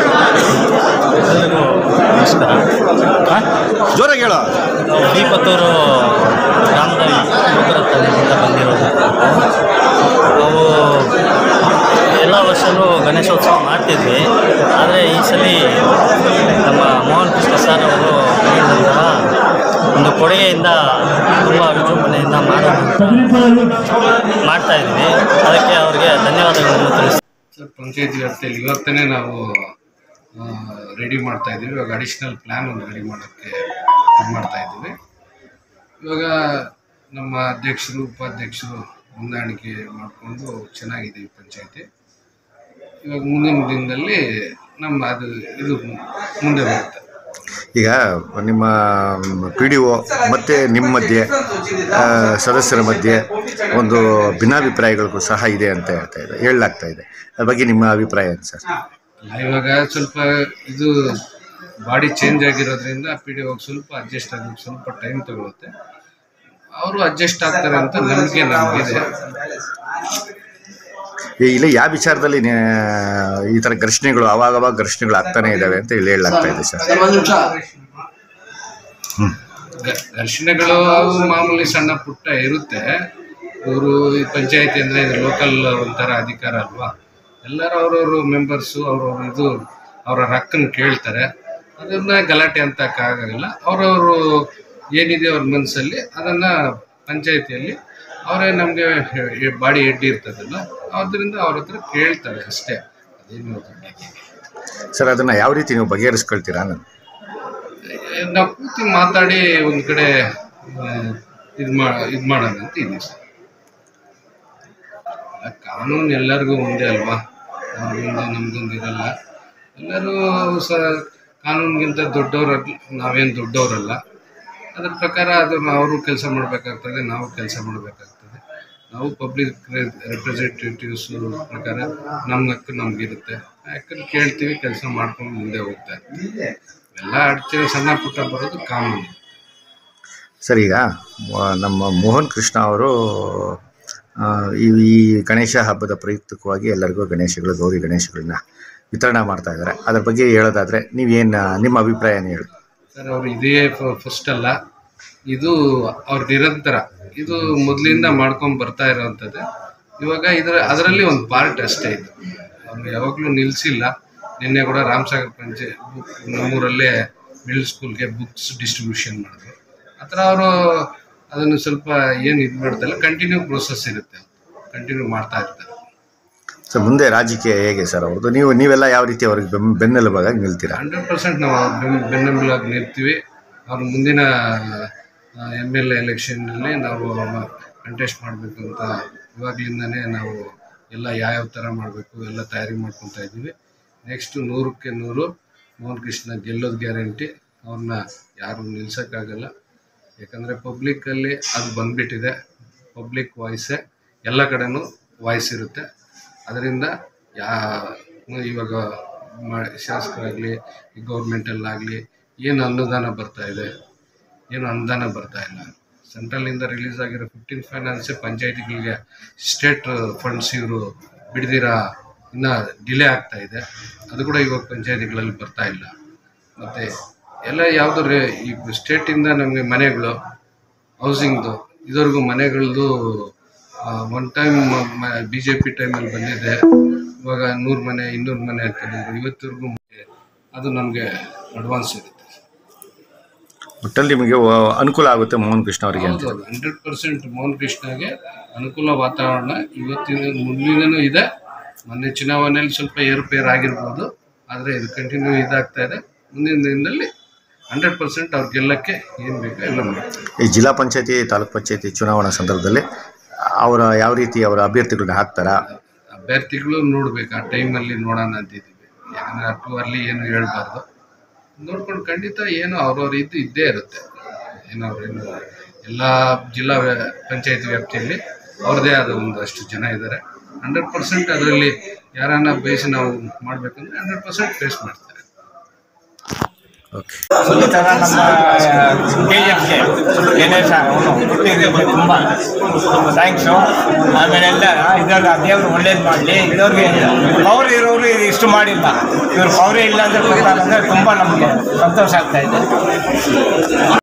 ಜೋರಾಗಿ ಹೇಳೋ ದೀಪತ್ತೂರು ಗ್ರಾಮದ ಯುವಕರತ್ವದಿಂದ ಬಂದಿರೋದು ನಾವು ಎಲ್ಲ ವರ್ಷವೂ ಗಣೇಶೋತ್ಸವ ಮಾಡ್ತಿದ್ವಿ ಆದರೆ ಈ ಸಲ ನಮ್ಮ ಮೋಹನ್ ಕೃಷ್ಣ ಸರ್ ಅವರು ನೀಡಿದಂತಹ ಒಂದು ಕೊಡುಗೆಯಿಂದ ತುಂಬ ವಿಜೃಂಭಣೆಯಿಂದ ಮಾಡೋದು ಮಾಡ್ತಾ ಇದ್ವಿ ಅದಕ್ಕೆ ಅವರಿಗೆ ಧನ್ಯವಾದಗಳನ್ನು ತಿಳಿಸ್ತೀನಿ ಪಂಚಾಯತಿ ವ್ಯಾಪ್ತಿಯಲ್ಲಿ ಇವತ್ತೇ ನಾವು ರೆಡಿ ಮಾಡ್ತಾ ಇದ್ದೀವಿ ಇವಾಗ ಅಡಿಷ್ನಲ್ ಪ್ಲ್ಯಾನ್ ಒಂದು ರೆಡಿ ಮಾಡೋಕ್ಕೆ ಇದು ಮಾಡ್ತಾ ಇದ್ದೀವಿ ಇವಾಗ ನಮ್ಮ ಅಧ್ಯಕ್ಷರು ಉಪಾಧ್ಯಕ್ಷರು ಹೊಂದಾಣಿಕೆ ಮಾಡಿಕೊಂಡು ಚೆನ್ನಾಗಿದೆ ಈ ಪಂಚಾಯತಿ ಇವಾಗ ಮುಂದಿನ ದಿನದಲ್ಲಿ ನಮ್ಮ ಅದು ಇದು ಮುಂದೆ ಬರುತ್ತೆ ಈಗ ನಿಮ್ಮ ಪಿ ಡಿ ಒ ಮತ್ತು ನಿಮ್ಮ ಮಧ್ಯೆ ಆ, ಸದಸ್ಯರ ಮಧ್ಯೆ ಒಂದು ಭಿನ್ನಾಭಿಪ್ರಾಯಗಳಿಗೂ ಸಹ ಇದೆ ಅಂತ ಹೇಳ್ತಾ ಇದೆ ಹೇಳಲಾಗ್ತಾ ಇದೆ ಅದ್ರ ಬಗ್ಗೆ ನಿಮ್ಮ ಅಭಿಪ್ರಾಯ ಏನು ಸರ್ ಅಲ್ಲ, ಇವಾಗ ಸ್ವಲ್ಪ ಇದು ಬಾಡಿ ಚೇಂಜ್ ಆಗಿರೋದ್ರಿಂದ ಪಿ ಡಿ ಹೋಗಿ ಸ್ವಲ್ಪ ಅಡ್ಜಸ್ಟ್ ಆಗೋಕ್ಕೆ ಸ್ವಲ್ಪ ಟೈಮ್ ತಗೊಳುತ್ತೆ ಅವರು ಅಡ್ಜಸ್ಟ್ ಆಗ್ತಾರೆ ಅಂತ ನಂಬಿಕೆ ನಮಗಿದೆ ಈ ಇಲ್ಲ ಯಾವ ವಿಚಾರದಲ್ಲಿ ನೇ- ಈ ಥರ ಘರ್ಷಣೆಗಳು ಅವಾಗವಾಗ ಘರ್ಷಣೆಗಳು ಆಗ್ತಾನೆ ಇದ್ದಾವೆ ಅಂತ ಹೇಳಿ ಹೇಳಲಾಗ್ತಾ ಇದೆ ಸರ್ ಘ- ಘರ್ಷಣೆಗಳು ಅವು ಮಾಮೂಲಿ ಸಣ್ಣ ಪುಟ್ಟ ಇರುತ್ತೆ ಇವರು ಈ ಪಂಚಾಯತಿ ಅಂದರೆ ಇದು ಲೋಕಲ್ ಒಂಥರ ಅಧಿಕಾರ ಅಲ್ವಾ ಎಲ್ಲರೂ ಅವ್ರವ್ರ ಮೆಂಬರ್ಸು ಅವ್ರವ್ರ ಇದು ಅವರ ಹಕ್ಕನ್ನು ಕೇಳ್ತಾರೆ ಅದನ್ನ ಗಲಾಟೆ ಅಂತಕ್ಕಾಗಲ್ಲ ಅವರವರು ಏನಿದೆ ಅವ್ರ ಮನಸ್ಸಲ್ಲಿ ಅದನ್ನು ಪಂಚಾಯತಿಯಲ್ಲಿ ಅವರೇ ನಮಗೆ ಬಾಡಿ ಹೆಡ್ ಇರ್ತದಲ್ಲ ಅದರಿಂದ ಅವ್ರ ಹತ್ರ ಕೇಳ್ತಾರೆ ಅಷ್ಟೇ ಅದೇನು ಸರ್ ಅದನ್ನು ಯಾವ ರೀತಿ ನೀವು ಬಗೆಹರಿಸ್ಕೊಳ್ತೀರಾ ನಾನು ನಾವು ಕೂತಿ ಮಾತಾಡಿ ಒಂದು ಕಡೆ ಇದು ಮಾ ಇದು ಮಾಡೋಣ ಅಂತ ಇದೀವಿ ಸರ್ ಅಲ್ಲ, ಕಾನೂನು ಎಲ್ಲರಿಗೂ ಒಂದೇ ಅಲ್ವಾ ಅವ್ರಿಗೊಂದು ನಮ್ಗೊಂದು ಇರಲ್ಲ ಎಲ್ಲರೂ ಸ ಕಾನೂನಿಗಿಂತ ದೊಡ್ಡವ್ರ ನಾವೇನು ದೊಡ್ಡವರಲ್ಲ ಅದ್ರ ಪ್ರಕಾರ ಅದನ್ನು ಅವರು ಕೆಲಸ ಮಾಡಬೇಕಾಗ್ತದೆ ನಾವು ಕೆಲಸ ಮಾಡಬೇಕಾಗ್ತದೆ ನಾವು ಪಬ್ಲಿಕ್ ರೆಪ್ರೆಸೆಂಟೇಟಿವ್ಸ್ ಪ್ರಕಾರ ನಮ್ಮ ಹಕ್ಕು ನಮಗಿರುತ್ತೆ ಯಾಕಂದ್ರೆ ಕೇಳ್ತೀವಿ ಕೆಲಸ ಮಾಡ್ಕೊಂಡು ಮುಂದೆ ಹೋಗ್ತಾ ಇರ್ತೀವಿ ಎಲ್ಲ ಅಡಚಣೆ ಸಣ್ಣ ಪುಟ್ಟ ಬರೋದು ಕಾಮನ್ ಸರ್ ಈಗ ಮ- ನಮ್ಮ ಮೋಹನ್ ಕೃಷ್ಣ ಅವರು ಆ, ಈ ಈ ಗಣೇಶ ಹಬ್ಬದ ಪ್ರಯುಕ್ತಕವಾಗಿ ಎಲ್ಲರಿಗೂ ಗಣೇಶಗಳು ಗೌರಿ ಗಣೇಶಗಳನ್ನ ವಿತರಣೆ ಮಾಡ್ತಾ ಇದ್ದಾರೆ ಅದ್ರ ಬಗ್ಗೆ ಹೇಳೋದಾದ್ರೆ ನೀವೇನು ನಿಮ್ಮ ಅಭಿಪ್ರಾಯನ ಹೇಳಿ ಸರ್ ಅವ್ರು ಇದೇ ಫಸ್ಟ್ ಅಲ್ಲ ಇದು ಅವ್ರ ನಿರಂತರ ಇದು ಮೊದಲಿಂದ ಮಾಡ್ಕೊಂಡು ಬರ್ತಾ ಇರೋವಂಥದ್ದು ಇವಾಗ ಇದರ ಅದರಲ್ಲಿ ಒಂದು ಪಾರ್ಟ್ ಅಷ್ಟೇ ಇದು ಅವ್ರು ಯಾವಾಗಲೂ ನಿಲ್ಲಿಸಿಲ್ಲ ನಿನ್ನೆ ಕೂಡ ರಾಮಸಾಗರ್ ಪಂಚೆ ಬುಕ್ ನಮ್ಮೂರಲ್ಲೇ ಮಿಡಲ್ ಸ್ಕೂಲ್ಗೆ ಬುಕ್ಸ್ ಡಿಸ್ಟ್ರಿಬ್ಯೂಷನ್ ಮಾಡಿದ್ರು ಆ ಥರ ಅವರು ಅದನ್ನು ಸ್ವಲ್ಪ ಏನು ಇದು ಮಾಡ್ತಾಯಿಲ್ಲ ಕಂಟಿನ್ಯೂ ಪ್ರೋಸೆಸ್ ಇರುತ್ತೆ ಕಂಟಿನ್ಯೂ ಮಾಡ್ತಾ ಇರ್ತಾರೆ ಸೊ ಮುಂದೆ ರಾಜಕೀಯ ಹೇಗೆ ಸರ್ ಅವ್ರದ್ದು ನೀವು ನೀವೆಲ್ಲ ಯಾವ ರೀತಿ ಅವ್ರಿಗೆ ಬೆನ್ ಬೆನ್ನೆಲುಬಾಗಿ ನಿಲ್ತೀರಾ ಹಂಡ್ರೆಡ್ ಪರ್ಸೆಂಟ್ ನಾವು ಅವ್ರ ಬೆನ್ ಬೆನ್ನೆಲುಬಾಗಿ ನಿಲ್ತೀವಿ ಅವ್ರ ಮುಂದಿನ ಎಮ್ ಎಲ್ ಎ ಎಲೆಕ್ಷನ್ನಲ್ಲಿ ನಾವು ಕಂಟೆಸ್ಟ್ ಮಾಡಬೇಕು ಅಂತ ಇವಾಗಲಿಂದನೇ ನಾವು ಎಲ್ಲ ಯಾವ್ಯಾವ ಥರ ಮಾಡಬೇಕು ಎಲ್ಲ ತಯಾರಿ ಮಾಡ್ಕೊತಾ ಇದ್ದೀವಿ ನೆಕ್ಸ್ಟು ನೂರಕ್ಕೆ ನೂರು ಮೋಹನ್ ಕೃಷ್ಣ ಗೆಲ್ಲೋದು ಗ್ಯಾರಂಟಿ ಅವ್ರನ್ನ ಯಾರು ನಿಲ್ಸೋಕ್ಕಾಗಲ್ಲ ಯಾಕಂದರೆ ಪಬ್ಲಿಕ್ಕಲ್ಲಿ ಅದು ಬಂದ್ಬಿಟ್ಟಿದೆ ಪಬ್ಲಿಕ್ ವಾಯ್ಸೇ ಎಲ್ಲ ಕಡೆನೂ ವಾಯ್ಸ್ ಇರುತ್ತೆ ಅದರಿಂದ ಯಾ ಇವಾಗ ಮ ಶಾಸಕರಾಗಲಿ ಗೌರ್ಮೆಂಟಲ್ಲಾಗಲಿ ಏನು ಅನುದಾನ ಬರ್ತಾ ಇದೆ ಏನು ಅನುದಾನ ಬರ್ತಾ ಇಲ್ಲ ಸೆಂಟ್ರಲಿಂದ ರಿಲೀಸ್ ಆಗಿರೋ ಫಿಫ್ಟೀನ್ ಫೈನಾನ್ಸೇ ಪಂಚಾಯತಿಗಳಿಗೆ ಸ್ಟೇಟ್ ಫಂಡ್ಸ್ ಇವರು ಬಿಡ್ದಿರಾ ಇನ್ನೂ ಡಿಲೇ ಆಗ್ತಾ ಇದೆ ಅದು ಕೂಡ ಇವಾಗ ಪಂಚಾಯತಿಗಳಲ್ಲಿ ಬರ್ತಾ ಇಲ್ಲ ಮತ್ತು ಎಲ್ಲ ಯಾವುದು ರೇ ಈ ಸ್ಟೇಟಿಂದ ನಮಗೆ ಮನೆಗಳು ಹೌಸಿಂಗ್ದು ಇದುವರೆಗೂ ಮನೆಗಳದ್ದು one time B J P ಟೈಮಲ್ಲಿ ಬಂದಿದೆ ಇವಾಗ ನೂರು ಮನೆ ಇನ್ನೂರು ಮನೆ ಅಂತ ಬಂದ್ರು. ಇವತ್ತಿವರೆಗೂ ಅದು ನಮಗೆ ಅಡ್ವಾನ್ಸ್ ಇರುತ್ತೆ ಒಟ್ಟಲ್ಲಿ ನಿಮಗೆ ವ- ಅನುಕೂಲ ಆಗುತ್ತೆ ಮೋಹನ್ ಕೃಷ್ಣ ಅವರಿಗೆ ಅಂತ ಹೌದು ಹಂಡ್ರೆಡ್ ಪರ್ಸೆಂಟ್ ಮೋಹನ್ ಕೃಷ್ಣಗೆ ಅನುಕೂಲ ವಾತಾವರಣ ಇವತ್ತಿನ ಮುಂದಿನೂ ಇದೆ ಮೊನ್ನೆ ಚುನಾವಣೆಯಲ್ಲಿ ಸ್ವಲ್ಪ ಏರುಪೇರು ಆಗಿರ್ಬೋದು ಆದರೆ ಇದು ಕಂಟಿನ್ಯೂ ಇದಾಗ್ತಾ ಇದೆ ಮುಂದಿನ ದಿನದಲ್ಲಿ ಹಂಡ್ರೆಡ್ ಪರ್ಸೆಂಟ್ ಅವ್ರು ಗೆಲ್ಲಕ್ಕೆ ಏನು ಬೇಕೋ ಎಲ್ಲ ಮಾಡ್ತಾರೆ ಈ ಜಿಲ್ಲಾ ಪಂಚಾಯತಿ ತಾಲೂಕ್ ಪಂಚಾಯತಿ ಚುನಾವಣಾ ಸಂದರ್ಭದಲ್ಲಿ ಅವರ ಯಾವ ರೀತಿ ಅವರ ಅಭ್ಯರ್ಥಿಗಳನ್ನ ಹಾಕ್ತಾರಾ ಅಭ್ಯರ್ಥಿಗಳು ನೋಡ್ಬೇಕು ಆ ಟೈಮಲ್ಲಿ ನೋಡೋಣ ಅಂತಿದ್ದೀವಿ ಯಾಕಂದ್ರೆ ಅಷ್ಟು ಅಲ್ಲಿ ಏನು ಹೇಳ್ಬಾರ್ದು ನೋಡ್ಕೊಂಡು ಖಂಡಿತ ಏನು ಅವ್ರವ್ರ ಇದು ಇದ್ದೇ ಇರುತ್ತೆ ಏನೋ ಅವ್ರೇನು ಎಲ್ಲ ಜಿಲ್ಲಾ ವ್ಯ- ಪಂಚಾಯತಿ ವ್ಯಾಪ್ತಿಯಲ್ಲಿ ಅವ್ರದ್ದೇ ಆದ ಒಂದಷ್ಟು ಜನ ಇದ್ದಾರೆ ಹಂಡ್ರೆಡ್ ಪರ್ಸೆಂಟ್ ಅದರಲ್ಲಿ ಯಾರನ್ನ ಬೇಯಿಸಿ ನಾವು ಮಾಡಬೇಕಂದ್ರೆ ಹಂಡ್ರೆಡ್ ಪರ್ಸೆಂಟ್ ಫೇಸ್ ಮಾಡ್ತಾರೆ ಈ ಥರ ನಮ್ಮ ಕೆ ಜಿ ಎಫ್ಗೆ ಗಣೇಶ ಅವನು ಹುಟ್ಟಿದ್ದಕ್ಕೆ ತುಂಬ ಥ್ಯಾಂಕ್ಸು ಆಮೇಲೆ ಎಲ್ಲ ಇದ್ರಲ್ಲಿ ದೇವರು ಒಳ್ಳೇದು ಮಾಡಲಿ ಇರೋರಿಗೆ ಪವರ್ ಇರೋರು ಇಷ್ಟು ಮಾಡಿಲ್ಲ ಇವ್ರು ಪವರೇ ಇಲ್ಲ ಅಂದರೆ ಕೊಡ್ತಾರೆ ಅಂದರೆ ತುಂಬ ನಮಗೆ ಸಂತೋಷ ಆಗ್ತಾ ಇದೆ